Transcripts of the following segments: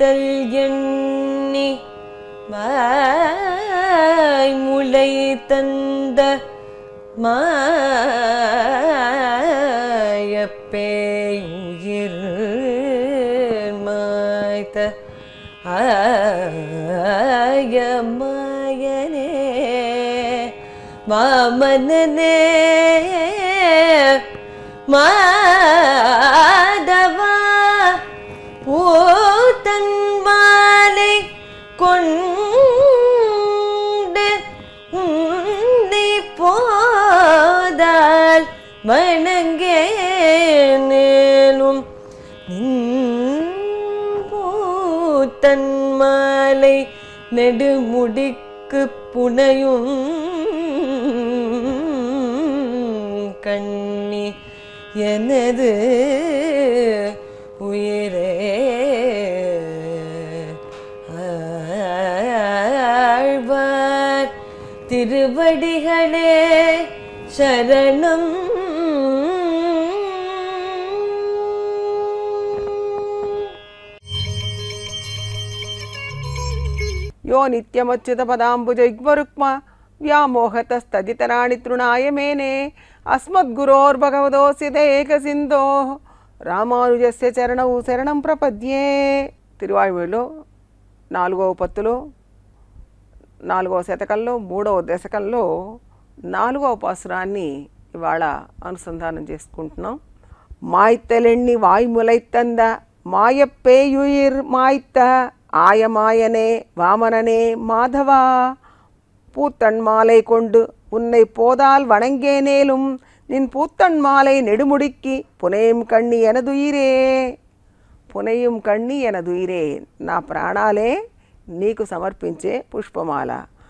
மாய்த்தல் எண்ணி மாய்முலை தந்த மாயப்பேயுயிர் மாய்த்த ஆயமாயனே வாமனனே மாதவா பூத்தன் மாலை கொண்டு உன்னை போதால் வணங்கேனும் பூத்தன் மாலை நெடுமுடிக்கு புனையும் கண்ணி எனது உயிரே ஆழ்வார் திருவடிகளே சரணம் యో నిత్యమచ్యుతపదాంబుజైగ్వరుక్మ వ్యామోహతస్తదితరాణి తృణాయ మేనే అస్మద్గురోర్భగవదోస్య ఏకసింధో రామానుజస్య చరణౌ శరణం ప్రపద్యే తిరువాయువులో నాలుగవ పత్తులో నాలుగవ శతకంలో మూడవ దశకంలో నాలుగవ పాసురాన్ని ఇవాళ అనుసంధానం చేసుకుంటున్నాం మాய்த்தலெண்ணி வாய்முலைத்தந்த மாயப்பேயுயிர் மாய்த்த ஆயமாயனே வாமனனே மாதவா பூத்தன் மாலை கொண்டு உன்னை போதால் வணங்கேனேலும் நின் பூத்தன் மாலை நெடுமுடிக்கி புனையும் கண்ணி எனதுயிரே పునయం కణ్ణి ఎనదుయిరే నా ప్రాణాలే నీకు సమర్పించే పుష్పమాల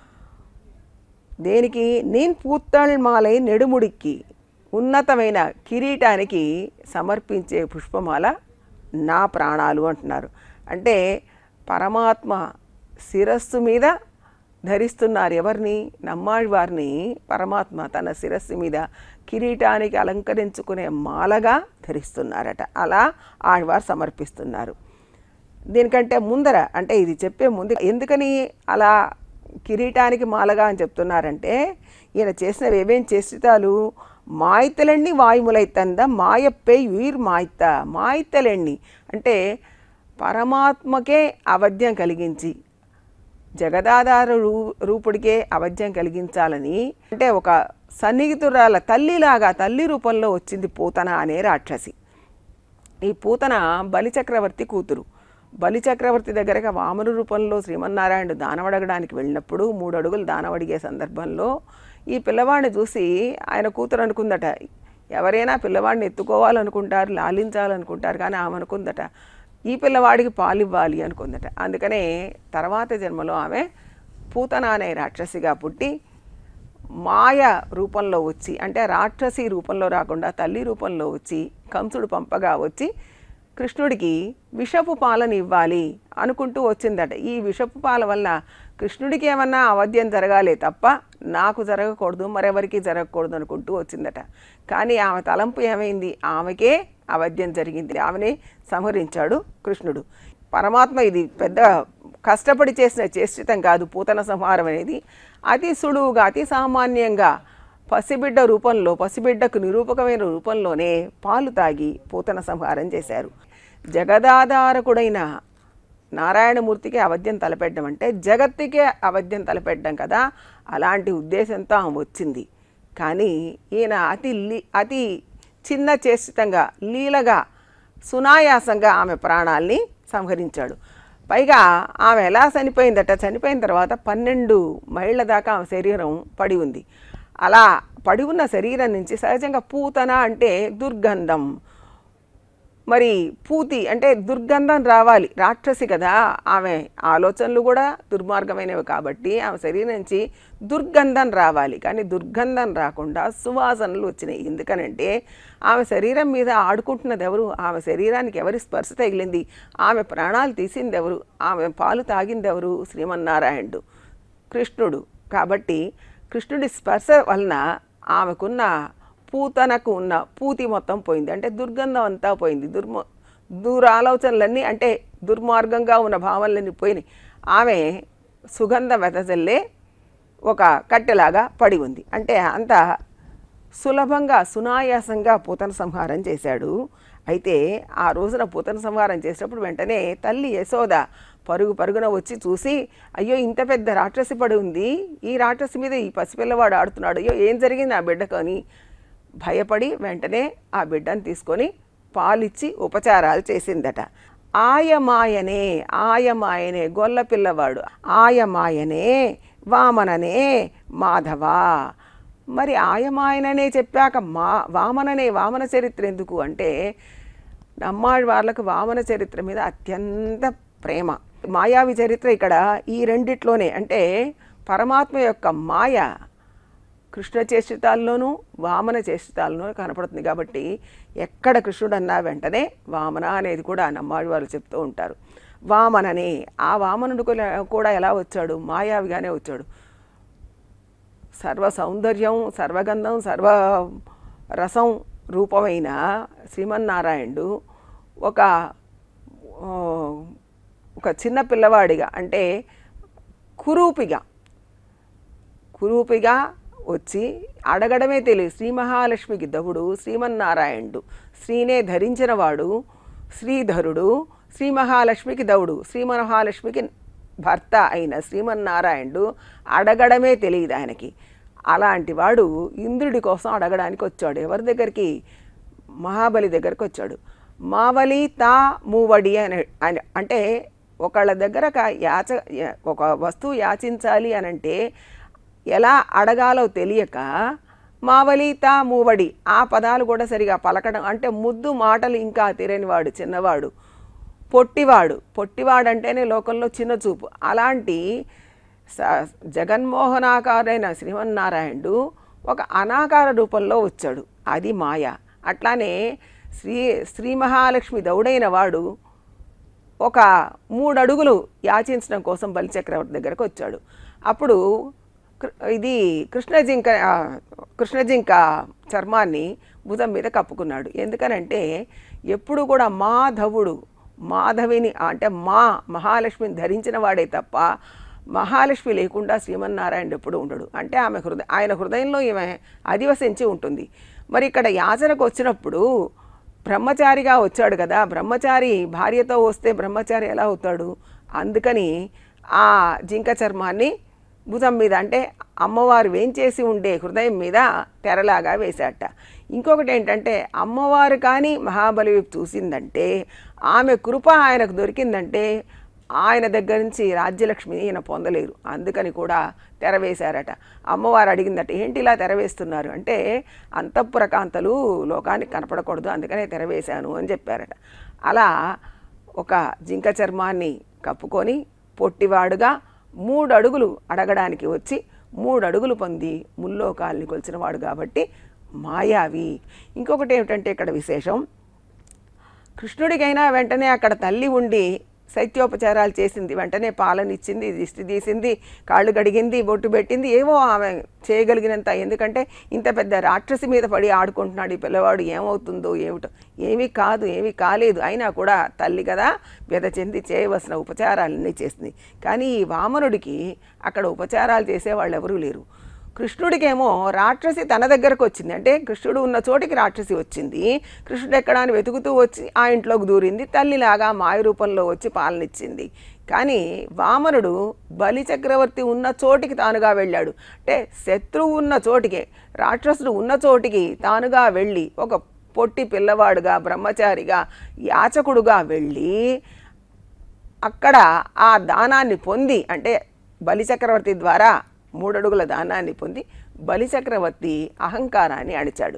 దేనికి నేను పూత్తళ్ మాలై నెడుముడికి ఉన్నతమైన కిరీటానికి సమర్పించే పుష్పమాల నా ప్రాణాలు అంటున్నారు అంటే పరమాత్మ శిరస్సు మీద ధరిస్తున్నారు ఎవరిని నమ్మాళ్ళి వారిని పరమాత్మ తన శిరస్సు మీద కిరీటానికి అలంకరించుకునే మాలగా ధరిస్తున్నారట అలా ఆళ్వారు సమర్పిస్తున్నారు దీనికంటే ముందర అంటే ఇది చెప్పే ముందు ఎందుకని అలా కిరీటానికి మాలగా అని చెప్తున్నారంటే ఈయన చేసినవి ఏమేం చేసితాలు మాయితలెಣ್ಣి వాయుములైతంద మాయప్పే యుయిర్ మాయిత మాయితలెಣ್ಣి అంటే పరమాత్మకే అవధ్యం కలిగించి జగదాధార రూ రూపుడికే అవధ్యం కలిగించాలని అంటే ఒక సన్నిహితురాల తల్లిలాగా తల్లి రూపంలో వచ్చింది పూతన అనే రాక్షసి ఈ పూతన బలిచక్రవర్తి కూతురు బలిచక్రవర్తి దగ్గరగా వామన రూపంలో శ్రీమన్నారాయణుడు దానవడగడానికి వెళ్ళినప్పుడు మూడు అడుగులు దానవడిగే సందర్భంలో ఈ పిల్లవాడిని చూసి ఆయన కూతురు అనుకుందట ఎవరైనా పిల్లవాడిని ఎత్తుకోవాలనుకుంటారు లాలించాలనుకుంటారు కానీ ఆమె అనుకుందట ఈ పిల్లవాడికి పాలివ్వాలి అనుకుందట అందుకనే తర్వాత జన్మలో ఆమె పూతన అనే రాక్షసిగా పుట్టి మాయ రూపంలో వచ్చి అంటే రాక్షసి రూపంలో రాకుండా తల్లి రూపంలో వచ్చి కంసుడు పంపగా వచ్చి కృష్ణుడికి విషపు పాలను ఇవ్వాలి అనుకుంటూ వచ్చిందట ఈ విషపు పాల వల్ల కృష్ణుడికి ఏమన్నా అవధ్యం జరగాలే తప్ప నాకు జరగకూడదు మరెవరికి జరగకూడదు అనుకుంటూ వచ్చిందట కానీ ఆమె తలంపు ఏమైంది ఆమెకే అవధ్యం జరిగింది ఆమెనే సంహరించాడు కృష్ణుడు పరమాత్మ ఇది పెద్ద కష్టపడి చేసిన చేష్టితం కాదు పూతన సంహారం అనేది అతి సులువుగా అతి సామాన్యంగా పసిబిడ్డ రూపంలో పసిబిడ్డకు నిరూపకమైన రూపంలోనే పాలు తాగి పూతన సంహారం చేశారు జగదాధారకుడైన నారాయణమూర్తికి అవధ్యం తలపెట్టడం అంటే జగత్తుకే అవధ్యం తలపెట్టడం కదా అలాంటి ఉద్దేశంతో ఆమె వచ్చింది కానీ ఈయన అతి లీ అతి చిన్న చేష్టితంగా లీలగా సునాయాసంగా ఆమె ప్రాణాల్ని సంహరించాడు పైగా ఆమె ఎలా చనిపోయిందట చనిపోయిన తర్వాత పన్నెండు మైళ్ళ దాకా ఆమె శరీరం పడి ఉంది అలా పడి ఉన్న శరీరం నుంచి సహజంగా పూతన అంటే దుర్గంధం మరి పూతి అంటే దుర్గంధం రావాలి రాక్షసి కదా ఆమె ఆలోచనలు కూడా దుర్మార్గమైనవి కాబట్టి ఆమె శరీరం నుంచి దుర్గంధం రావాలి కానీ దుర్గంధం రాకుండా సువాసనలు వచ్చినాయి ఎందుకనంటే ఆమె శరీరం మీద ఆడుకుంటున్నది ఎవరు ఆమె శరీరానికి ఎవరి స్పర్శ తగిలింది ఆమె ప్రాణాలు తీసింది ఎవరు ఆమె పాలు తాగింది ఎవరు శ్రీమన్నారాయణుడు కృష్ణుడు కాబట్టి కృష్ణుడి స్పర్శ వలన ఆమెకున్న పూతనకు ఉన్న పూతి మొత్తం పోయింది అంటే దుర్గంధం అంతా పోయింది దుర్మ దూర ఆలోచనలన్నీ అంటే దుర్మార్గంగా ఉన్న భావనలన్నీ పోయినాయి ఆమె సుగంధ వెదజల్లే ఒక కట్టెలాగా పడి ఉంది అంటే అంత సులభంగా సునాయాసంగా పూతన సంహారం చేశాడు అయితే ఆ రోజున పూతన సంహారం చేసినప్పుడు వెంటనే తల్లి యశోద పరుగు పరుగున వచ్చి చూసి అయ్యో ఇంత పెద్ద రాక్షసి పడి ఉంది ఈ రాక్షసి మీద ఈ పసిపిల్లవాడు ఆడుతున్నాడు అయ్యో ఏం జరిగింది ఆ బిడ్డకు అని భయపడి వెంటనే ఆ బిడ్డను తీసుకొని పాలిచ్చి ఉపచారాలు చేసిందట ఆయమాయనే ఆయమాయనే గొల్ల పిల్లవాడు ఆయమాయనే వామననే మాధవ మరి ఆయమాయననే చెప్పాక మా వామననే వామన చరిత్ర ఎందుకు అంటే నమ్మాడి వాళ్ళకు వామన చరిత్ర మీద అత్యంత ప్రేమ మాయావి చరిత్ర ఇక్కడ ఈ రెండిట్లోనే అంటే పరమాత్మ యొక్క మాయ కృష్ణ చేష్టితాల్లోనూ వామన చేష్టితాల్లోనూ కనపడుతుంది కాబట్టి ఎక్కడ కృష్ణుడు అన్నా వెంటనే వామన అనేది కూడా నమ్మాడి వాళ్ళు చెప్తూ ఉంటారు వామననే ఆ వామనుడు కూడా- కూడా ఎలా వచ్చాడు మాయావిగానే వచ్చాడు సర్వ సౌందర్యం సర్వగంధం సర్వ రసం రూపమైన శ్రీమన్నారాయణుడు ఒక ఆ, ఒక చిన్న పిల్లవాడిగా అంటే కురూపిగా కురూపిగా వచ్చి అడగడమే తెలియదు శ్రీ మహాలక్ష్మికి దవుడు శ్రీమన్నారాయణుడు శ్రీనే ధరించినవాడు శ్రీధరుడు శ్రీ మహాలక్ష్మికి దవుడు శ్రీ మహాలక్ష్మికి భర్త అయిన శ్రీమన్నారాయణుడు అడగడమే తెలియదు ఆయనకి అలాంటి వాడు ఇంద్రుడి కోసం అడగడానికి వచ్చాడు ఎవరి దగ్గరికి మహాబలి దగ్గరికి వచ్చాడు మావలి తా మూవడి అని అని- అంటే ఒకళ్ళ దగ్గర ఒక యాచ యా- ఒక వస్తువు యాచించాలి అని అంటే ఎలా అడగాలో తెలియక మావలి తా మూవడి ఆ పదాలు కూడా సరిగా పలకడం అంటే ముద్దు మాటలు ఇంకా తిరనివాడు చిన్నవాడు పొట్టివాడు పొట్టివాడంటేనే లోకంలో చిన్న చూపు అలాంటి స- జగన్మోహనాకారైన శ్రీమన్నారాయణుడు ఒక అనాకార రూపంలో వచ్చాడు అది మాయ అట్లానే శ్రీ శ్రీ మహాలక్ష్మి దౌడైన వాడు ఒక మూడు అడుగులు యాచించడం కోసం బలిచక్రవర్తి దగ్గరకు వచ్చాడు అప్పుడు కృ- ఇది కృష్ణ జింక ఆ, కృష్ణ జింక చర్మాన్ని భుజం మీద కప్పుకున్నాడు ఎందుకనంటే ఎప్పుడు కూడా మాధవుడు మాధవిని అంటే మా మహాలక్ష్మిని ధరించిన వాడే తప్ప మహాలక్ష్మి లేకుండా శ్రీమన్నారాయణ ఎప్పుడు ఉండడు అంటే ఆమె హృదయ ఆయన హృదయంలో ఈమె అధివసించి ఉంటుంది మరి ఇక్కడ యాచనకు వచ్చినప్పుడు బ్రహ్మచారిగా వచ్చాడు కదా బ్రహ్మచారి భార్యతో వస్తే బ్రహ్మచారి ఎలా అవుతాడు అందుకని ఆ జింక చర్మాన్ని భుజం మీద అంటే అమ్మవారు వేంచేసి ఉండే హృదయం మీద తెరలాగా వేశాట ఇంకొకటి ఏంటంటే అమ్మవారు కానీ మహాబలి వైపు చూసిందంటే ఆమె కృప ఆయనకు దొరికిందంటే ఆయన దగ్గర నుంచి రాజ్యలక్ష్మిని ఈయన పొందలేరు అందుకని కూడా తెరవేశారట అమ్మవారు అడిగిందట ఏంటి ఇలా తెరవేస్తున్నారు అంటే అంతఃపుర కాంతలు లోకానికి కనపడకూడదు అందుకనే తెరవేశాను అని చెప్పారట అలా ఒక జింక చర్మాన్ని కప్పుకొని పొట్టివాడుగా మూడు అడుగులు అడగడానికి వచ్చి మూడు అడుగులు పొంది ముల్లోకాల్ని కొలిచినవాడు కాబట్టి మాయావి ఇంకొకటి ఏమిటంటే ఇక్కడ విశేషం కృష్ణుడికైనా వెంటనే అక్కడ తల్లి ఉండి శైత్యోపచారాలు చేసింది వెంటనే పాలనిచ్చింది దిష్టి తీసింది కాళ్ళు గడిగింది బొట్టు పెట్టింది ఏవో ఆమె చేయగలిగినంత ఎందుకంటే ఇంత పెద్ద రాక్షసి మీద పడి ఆడుకుంటున్నాడు ఈ పిల్లవాడు ఏమవుతుందో ఏమిటో ఏమీ కాదు ఏమీ కాలేదు అయినా కూడా తల్లి కదా వ్యధ చెంది చేయవలసిన ఉపచారాలన్నీ చేసింది కానీ ఈ వామనుడికి అక్కడ ఉపచారాలు చేసేవాళ్ళు ఎవరూ లేరు కృష్ణుడికేమో రాక్షసి తన దగ్గరకు వచ్చింది అంటే కృష్ణుడు ఉన్న చోటికి రాక్షసి వచ్చింది కృష్ణుడు ఎక్కడ అని వెతుకుతూ వచ్చి ఆ ఇంట్లోకి దూరింది తల్లిలాగా మాయ రూపంలో వచ్చి పాలనిచ్చింది కానీ వామనుడు బలి చక్రవర్తి ఉన్న చోటికి తానుగా వెళ్ళాడు అంటే శత్రువు ఉన్న చోటికే రాక్షసుడు ఉన్న చోటికి తానుగా వెళ్ళి ఒక పొట్టి పిల్లవాడుగా బ్రహ్మచారిగా యాచకుడుగా వెళ్ళి అక్కడ ఆ దానాన్ని పొంది అంటే బలిచక్రవర్తి ద్వారా మూడడుగుల దానాన్ని పొంది బలిచక్రవర్తి అహంకారాన్ని అణిచాడు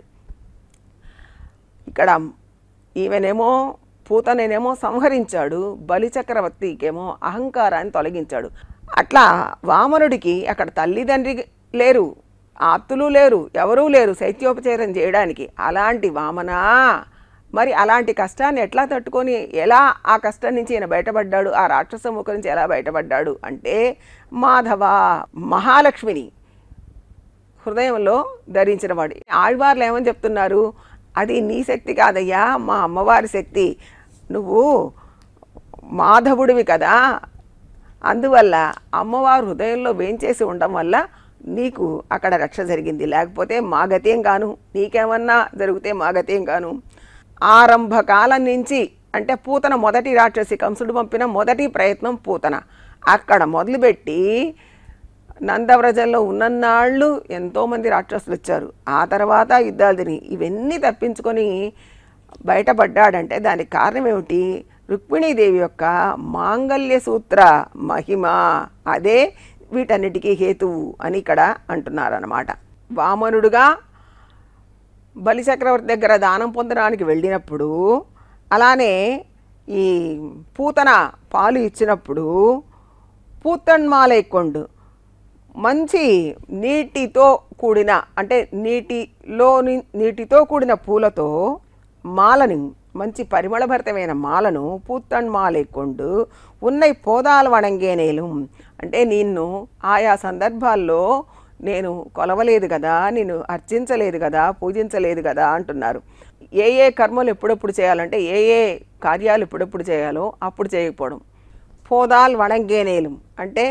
ఇక్కడ ఈమెనేమో పూతనేనేమో సంహరించాడు బలిచక్రవర్తికేమో అహంకారాన్ని తొలగించాడు అట్లా వామనుడికి అక్కడ తల్లిదండ్రి లేరు ఆప్తులు లేరు ఎవరూ లేరు శైత్యోపచారం చేయడానికి అలాంటి వామనా మరి అలాంటి కష్టాన్ని ఎట్లా తట్టుకొని ఎలా ఆ కష్టం నుంచి ఈయన బయటపడ్డాడు ఆ రాక్షస ముఖం నుంచి ఎలా బయటపడ్డాడు అంటే మాధవ మహాలక్ష్మిని హృదయంలో ధరించిన వాడు ఆళ్వార్లు ఏమని చెప్తున్నారు అది నీ శక్తి కాదయ్యా మా అమ్మవారి శక్తి నువ్వు మాధవుడివి కదా అందువల్ల అమ్మవారు హృదయంలో వేంచేసి ఉండడం వల్ల నీకు అక్కడ రక్ష జరిగింది లేకపోతే మా గతేం గాను నీకేమన్నా జరిగితే మా గతేం గాను ఆరంభ కాలం నుంచి అంటే పూతన మొదటి రాక్షసి కంసుడు పంపిన మొదటి ప్రయత్నం పూతన అక్కడ మొదలుపెట్టి నందవ్రజంలో ఉన్ననాళ్ళు ఎంతోమంది రాక్షసులు వచ్చారు ఆ తర్వాత యుద్ధాలు తిని ఇవన్నీ తప్పించుకొని బయటపడ్డాడంటే దానికి కారణం ఏమిటి రుక్మిణీదేవి యొక్క మాంగల్య సూత్ర మహిమ అదే వీటన్నిటికీ హేతువు అని ఇక్కడ అంటున్నారన్నమాట వామనుడుగా బలిచక్రవర్తి దగ్గర దానం పొందడానికి వెళ్ళినప్పుడు అలానే ఈ పూతన పాలు ఇచ్చినప్పుడు పూతన్మాలైకొండు మంచి నీటితో కూడిన అంటే నీటిలో నీటితో కూడిన పూలతో మాలని మంచి పరిమళభరితమైన మాలను పూత్తన్మాలైకొండు ఉన్నై పోదాలు వణంగేనేలు అంటే నిన్ను ఆయా సందర్భాల్లో నేను కొలవలేదు కదా నేను అర్చించలేదు కదా పూజించలేదు కదా అంటున్నారు ఏ ఏ కర్మలు ఎప్పుడెప్పుడు చేయాలంటే ఏ ఏ కార్యాలు ఎప్పుడెప్పుడు చేయాలో అప్పుడు చేయకపోవడం పోదాల్ వణంగేనేలు అంటే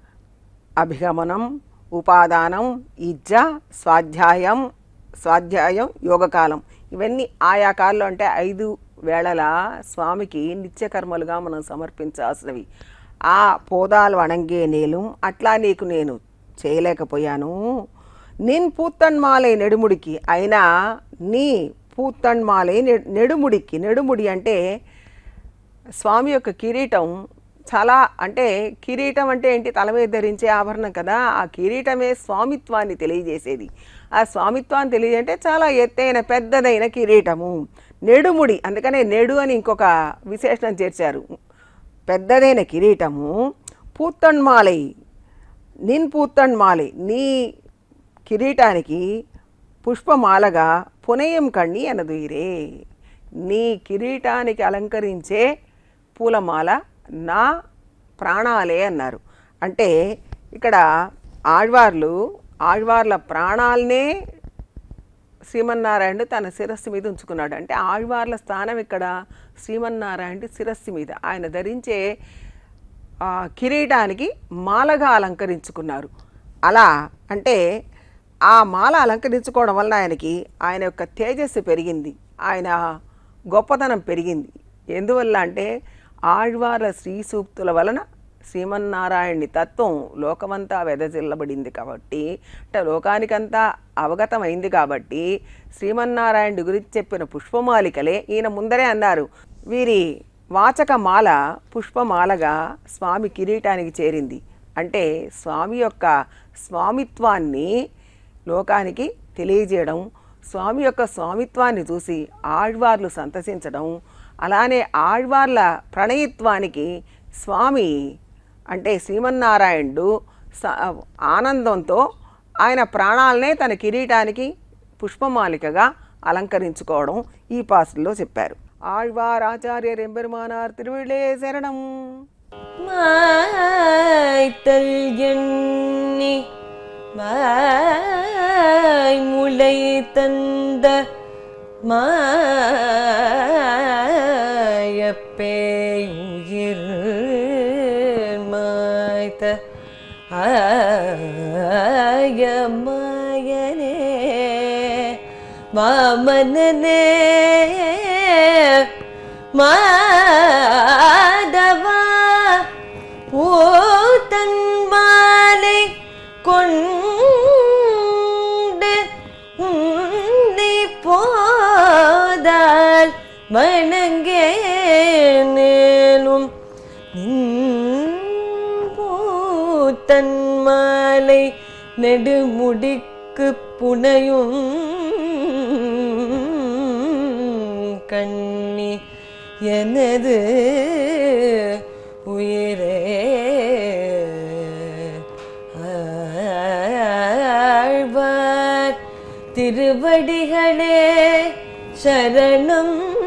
అభిగమనం ఉపాదానం ఇజ్జ స్వాధ్యాయం స్వాధ్యాయం యోగకాలం ఇవన్నీ ఆయా కాలంలో అంటే ఐదు వేళల స్వామికి నిత్యకర్మలుగా మనం సమర్పించాల్సినవి ఆ పోదాలు వణంగే నేలు అట్లా నీకు నేను చేయలేకపోయాను నిన్ పూత్తన్మాలై నెడుముడికి అయినా నీ పూత్తన్మాలై నె- నెడుముడికి నెడుముడి అంటే స్వామి యొక్క కిరీటం చాలా అంటే కిరీటం అంటే ఏంటి తల మీద ధరించే ఆభరణం కదా ఆ కిరీటమే స్వామిత్వాన్ని తెలియజేసేది ఆ స్వామిత్వాన్ని తెలియజేయంటే చాలా ఎత్తైన పెద్దదైన కిరీటము నెడుముడి అందుకనే నెడు అని ఇంకొక విశేషణం చేర్చారు పెద్దదైన కిరీటము పూత్తన్మాలై నిన్ పూత్తన్మాలై నీ కిరీటానికి పుష్పమాలగా పునయం కణ్ణి అనదుయిరే నీ కిరీటానికి అలంకరించే పూలమాల నా ప్రాణాలే అన్నారు అంటే ఇక్కడ ఆళ్వార్లు ఆళ్వార్ల ప్రాణాలనే శ్రీమన్నారాయణుడు తన శిరస్సు మీద ఉంచుకున్నాడు అంటే ఆళ్వార్ల స్థానం ఇక్కడ శ్రీమన్నారాయణుడి శిరస్సు మీద ఆయన ధరించే ఆ, కిరీటానికి మాలగా అలంకరించుకున్నారు అలా అంటే ఆ మాల అలంకరించుకోవడం వలన ఆయనకి ఆయన యొక్క తేజస్సు పెరిగింది ఆయన గొప్పతనం పెరిగింది ఎందువల్ల అంటే ఆళ్వార్ల శ్రీ సూక్తుల వలన శ్రీమన్నారాయణి తత్వం లోకమంతా వెదజిల్లబడింది కాబట్టి అంటే లోకానికంతా అవగతమైంది కాబట్టి శ్రీమన్నారాయణుడి గురించి చెప్పిన పుష్పమాలికలే ఈయన ముందరే అన్నారు వీరి వాచకమాల పుష్పమాలగా స్వామి కిరీటానికి చేరింది అంటే స్వామి యొక్క స్వామిత్వాన్ని లోకానికి తెలియజేయడం స్వామి యొక్క స్వామిత్వాన్ని చూసి ఆళ్వార్లు సంతసించడం అలానే ఆళ్వార్ల ప్రణయత్వానికి స్వామి అంటే శ్రీమన్నారాయణుడు స- ఆనందంతో ఆయన ప్రాణాలనే తన కిరీటానికి పుష్పమాలికగా అలంకరించుకోవడం ఈ పాసుల్లో చెప్పారు ఆళ్వార్ ఆచార్య రెంబెరుమానార్ తిరువిళే శరణం மாய்த்தல் எண்ணி மாய்முளை தந்த மாயப்பேயுயிர் மாய்த்த ஆயமாயனே வாமனனே மாதவா பூத்தன் மாலை கொண்டு உன்னை போதால் வணங்கே நேலும் பூத்தன் மாலை நெடுமுடிக்கு புனையும் கண்ணி எனது உயிரே ஆழ்வார் திருவடிகளே சரணம்